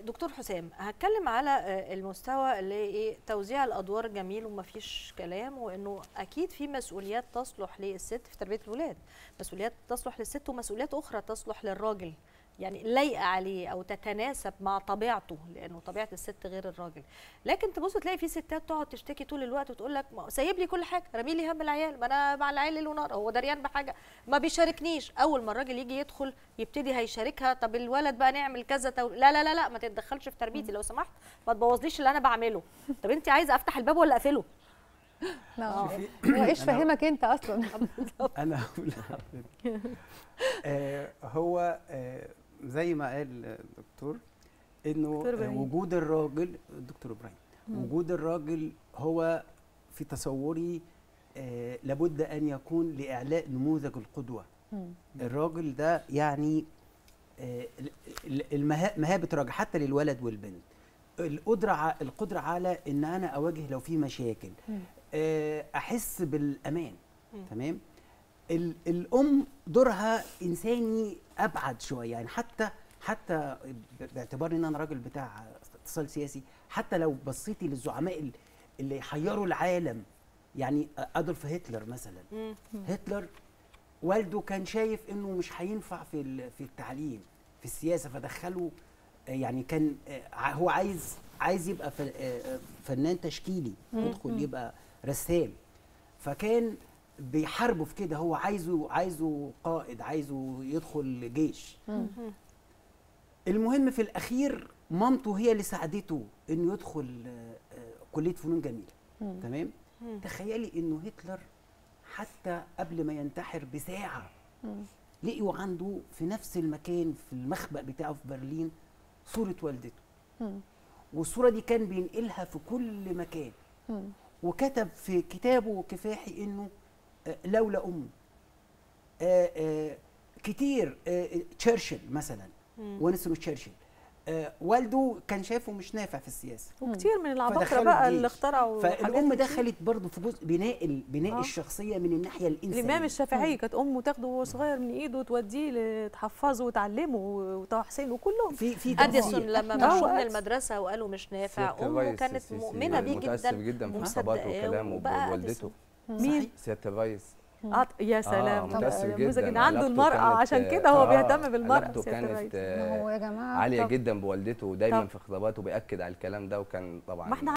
دكتور حسام هتكلم على آه، المستوى اللي ايه توزيع الادوار جميل ومفيش كلام وانه اكيد في مسؤوليات تصلح للست في تربيه الولاد مسؤوليات تصلح للست ومسؤوليات اخرى تصلح للراجل يعني لايقه عليه او تتناسب مع طبيعته لانه طبيعه الست غير الراجل لكن تبص تلاقي في ستات تقعد تشتكي طول الوقت وتقول لك ما- سايب لي كل حاجه رمي لي هم العيال ما انا مع العيال ليل ونهار هو دريان بحاجه ما بيشاركنيش اول ما الراجل يجي يدخل يبتدي هيشاركها طب الولد بقى نعمل كذا تو... لا لا لا لا ما تتدخلش في تربيتي لو سمحت ما تبوظليش اللي انا بعمله طب انت عايزه افتح الباب ولا اقفله لا شوفي، هو ايش أنا- فهمك انت اصلا انا هقول لحضرتك آه هو آه زي ما قال الدكتور انه دكتور آه، إبراهيم. وجود الراجل الدكتور ابراهيم وجود الراجل هو في تصوري آه لابد ان يكون لاعلاء نموذج القدوه الراجل ده يعني آه، ال- ال- المها- مهابه الراجل حتى للولد والبنت القدره ع- القدره على ان انا اواجه لو في مشاكل آه، احس بالامان تمام ال- الام دورها انساني ابعد شويه يعني حتى حتى ب- باعتبار ان انا راجل بتاع اتصال سياسي حتى لو بصيتي للزعماء ال- اللي حيروا العالم يعني ادولف هتلر مثلا هتلر والده كان شايف انه مش هينفع في ال- في التعليم في السياسه فدخله آه، يعني كان آه، ع- هو عايز عايز يبقى ف- آه، فنان تشكيلي يدخل يبقى رسام فكان بيحاربه في كده هو عايزه عايزه قائد عايزه يدخل جيش المهم في الاخير مامته هي اللي ساعدته انه يدخل آه، آه، كليه فنون جميله تمام تخيلي انه هتلر حتى قبل ما ينتحر بساعه لقيوا عنده في نفس المكان في المخبأ بتاعه في برلين صورة والدته والصورة دي كان بينقلها في كل مكان وكتب في كتابه كفاحي انه آه، لولا امه آه، آه، كتير آه، آه، تشرشل مثلا وينستون تشرشل آه، والده كان شايفه مش نافع في السياسه وكتير من العباقرة فدخلوا بقى الجيش. اللي اخترعوا فالام حاجات كتير. دخلت برضه في جزء بناء ال- بناء آه. الشخصيه من الناحيه الانسانيه الامام الشافعي كانت امه تاخده وهو صغير من ايده وتوديه تحفظه وتعلمه وطه حسين وكلهم في في اديسون تأثير. لما آه، مشوا من أديسون. المدرسه وقالوا مش نافع سيادة امه الرئيس كانت السيسي مؤمنه بيه متأثر جدا جدا في ومصدقاه خطاباته وكلامه وبقى بوالدته أديسون. مين سيادة الرئيس عط... يا سلام متأثر طب نموذج جدا. ان عنده علاقته المرأة كانت- عشان كده هو آه، بيهتم بالمرأة علاقته سيادة الرئيس. كانت ما آه، هو يا جماعه عالية طب- جدا بوالدته ودايما طب. في خطاباته بيأكد على الكلام ده وكان طبعا ما احنا